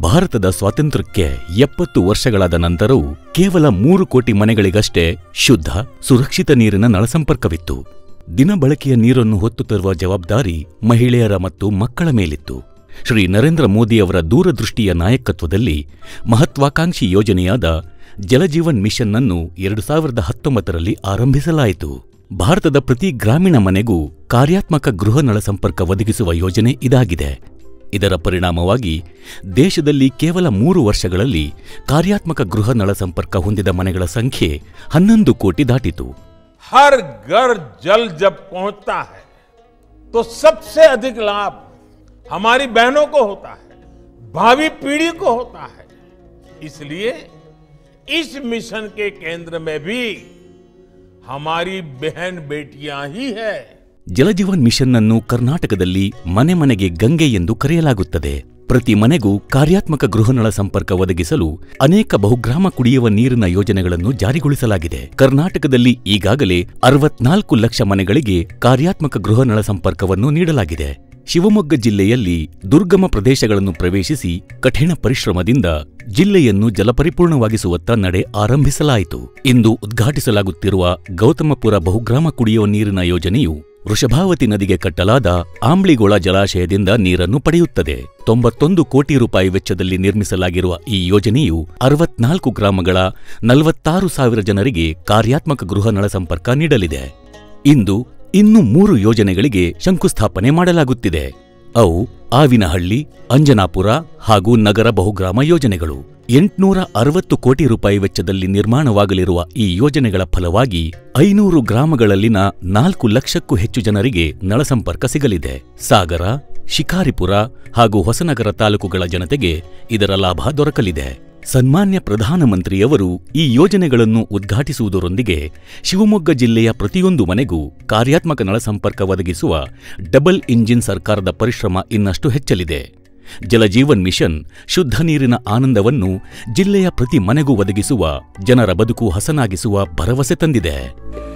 ಭಾರತದ ಸ್ವಾತಂತ್ರ್ಯಕ್ಕೆ ಎಪ್ಪತ್ತು ವರ್ಷಗಳಾದ ನಂತರವೂ ಕೇವಲ ಮೂರು ಕೋಟಿ ಮನೆಗಳಿಗಷ್ಟೇ ಶುದ್ಧ ಸುರಕ್ಷಿತ ನೀರಿನ ನಳಸಂಪರ್ಕವಿತ್ತು ದಿನಬಳಕೆಯ ನೀರನ್ನು ಹೊತ್ತು ತರುವ ಜವಾಬ್ದಾರಿ ಮಹಿಳೆಯರ ಮತ್ತು ಮಕ್ಕಳ ಮೇಲಿತ್ತು ಶ್ರೀ ನರೇಂದ್ರ ಮೋದಿಯವರ ದೂರದೃಷ್ಟಿಯ ನಾಯಕತ್ವದಲ್ಲಿ ಮಹತ್ವಾಕಾಂಕ್ಷಿ ಯೋಜನೆಯಾದ ಜಲಜೀವನ್ ಮಿಷನ್ ಅನ್ನು ಎರಡು ಸಾವಿರದ ಹತ್ತೊಂಬತ್ತರಲ್ಲಿ ಆರಂಭಿಸಲಾಯಿತು ಭಾರತದ ಪ್ರತಿ ಗ್ರಾಮೀಣ ಮನೆಗೂ ಕಾರ್ಯಾತ್ಮಕ ಗೃಹ ನಳ ಸಂಪರ್ಕ ಒದಗಿಸುವ ಯೋಜನೆ ಇದಾಗಿದೆ ಇದರ ಪರಿಣಾಮವಾಗಿ ದೇಶದಲ್ಲಿ ಕೇವಲ ಮೂರು ವರ್ಷಗಳಲ್ಲಿ ಕಾರ್ಯಾತ್ಮಕ ಗೃಹ ನಳ ಸಂಪರ್ಕ ಹೊಂದಿದ ಮನೆಗಳ ಸಂಖ್ಯೆ ಹನ್ನೊಂದು ಕೋಟಿ ದಾಟಿತು हर घर जल जब पहुंचता है तो सबसे अधिक लाभ हमारी बहनों को होता है भावी पीढ़ी को होता है इसलिए इस मिशन के केंद्र में भी हमारी बहन बेटियां ही है ಜಲಜೀವನ್ ಮಿಷನ್ ಅನ್ನು ಕರ್ನಾಟಕದಲ್ಲಿ ಮನೆ ಮನೆಗೆ ಗಂಗೆ ಎಂದು ಕರೆಯಲಾಗುತ್ತದೆ ಪ್ರತಿ ಮನೆಗೂ ಕಾರ್ಯಾತ್ಮಕ ಗೃಹನಳ ಸಂಪರ್ಕ ಒದಗಿಸಲು ಅನೇಕ ಬಹುಗ್ರಾಮ ಕುಡಿಯುವ ನೀರಿನ ಯೋಜನೆಗಳನ್ನು ಜಾರಿಗೊಳಿಸಲಾಗಿದೆ ಕರ್ನಾಟಕದಲ್ಲಿ ಈಗಾಗಲೇ ಅರವತ್ನಾಲ್ಕು ಲಕ್ಷ ಮನೆಗಳಿಗೆ ಕಾರ್ಯಾತ್ಮಕ ಗೃಹನಳ ಸಂಪರ್ಕವನ್ನು ನೀಡಲಾಗಿದೆ ಶಿವಮೊಗ್ಗ ಜಿಲ್ಲೆಯಲ್ಲಿ ದುರ್ಗಮ ಪ್ರದೇಶಗಳನ್ನು ಪ್ರವೇಶಿಸಿ ಕಠಿಣ ಪರಿಶ್ರಮದಿಂದ ಜಿಲ್ಲೆಯನ್ನು ಜಲಪರಿಪೂರ್ಣವಾಗಿಸುವತ್ತ ನಡೆ ಆರಂಭಿಸಲಾಯಿತು ಇಂದು ಉದ್ಘಾಟಿಸಲಾಗುತ್ತಿರುವ ಗೌತಮಪುರ ಬಹುಗ್ರಾಮ ಕುಡಿಯುವ ನೀರಿನ ಯೋಜನೆಯು ವೃಷಭಾವತಿ ನದಿಗೆ ಕಟ್ಟಲಾದ ಆಂಬ್ಳಿಗೋಳ ಜಲಾಶಯದಿಂದ ನೀರನ್ನು ಪಡೆಯುತ್ತದೆ ತೊಂಬತ್ತೊಂದು ಕೋಟಿ ರೂಪಾಯಿ ವೆಚ್ಚದಲ್ಲಿ ನಿರ್ಮಿಸಲಾಗಿರುವ ಈ ಯೋಜನೆಯು ಅರವತ್ನಾಲ್ಕು ಗ್ರಾಮಗಳ ನಲವತ್ತಾರು ಸಾವಿರ ಜನರಿಗೆ ಕಾರ್ಯಾತ್ಮಕ ಗೃಹ ನಳ ಸಂಪರ್ಕ ನೀಡಲಿದೆ ಇಂದು ಇನ್ನು ಮೂರು ಯೋಜನೆಗಳಿಗೆ ಶಂಕುಸ್ಥಾಪನೆ ಮಾಡಲಾಗುತ್ತಿದೆ ಅವು ಆವಿನಹಳ್ಳಿ ಅಂಜನಾಪುರ ಹಾಗೂ ನಗರ ಬಹುಗ್ರಾಮ ಯೋಜನೆಗಳು ಎಂಟ್ನೂರ ಅರವತ್ತು ಕೋಟಿ ರೂಪಾಯಿ ವೆಚ್ಚದಲ್ಲಿ ನಿರ್ಮಾಣವಾಗಲಿರುವ ಈ ಯೋಜನೆಗಳ ಫಲವಾಗಿ ಐನೂರು ಗ್ರಾಮಗಳಲ್ಲಿನ ನಾಲ್ಕು ಲಕ್ಷಕ್ಕೂ ಹೆಚ್ಚು ಜನರಿಗೆ ನಳಸಂಪರ್ಕ ಸಿಗಲಿದೆ ಸಾಗರ ಶಿಕಾರಿಪುರ ಹಾಗೂ ಹೊಸನಗರ ತಾಲೂಕುಗಳ ಜನತೆಗೆ ಇದರ ಲಾಭ ದೊರಕಲಿದೆ ಸನ್ಮಾನ್ಯ ಪ್ರಧಾನಮಂತ್ರಿಯವರು ಈ ಯೋಜನೆಗಳನ್ನು ಉದ್ಘಾಟಿಸುವುದರೊಂದಿಗೆ ಶಿವಮೊಗ್ಗ ಜಿಲ್ಲೆಯ ಪ್ರತಿಯೊಂದು ಮನೆಗೂ ಕಾರ್ಯಾತ್ಮಕ ನಳ ಸಂಪರ್ಕ ಒದಗಿಸುವ ಡಬಲ್ ಇಂಜಿನ್ ಸರ್ಕಾರದ ಪರಿಶ್ರಮ ಇನ್ನಷ್ಟು ಹೆಚ್ಚಲಿದೆ ಜಲಜೀವನ್ ಮಿಷನ್ ಶುದ್ಧ ನೀರಿನ ಆನಂದವನ್ನು ಜಿಲ್ಲೆಯ ಪ್ರತಿ ಮನೆಗೂ ಒದಗಿಸುವ ಜನರ ಬದುಕು ಹಸನಾಗಿಸುವ ಭರವಸೆ ತಂದಿದೆ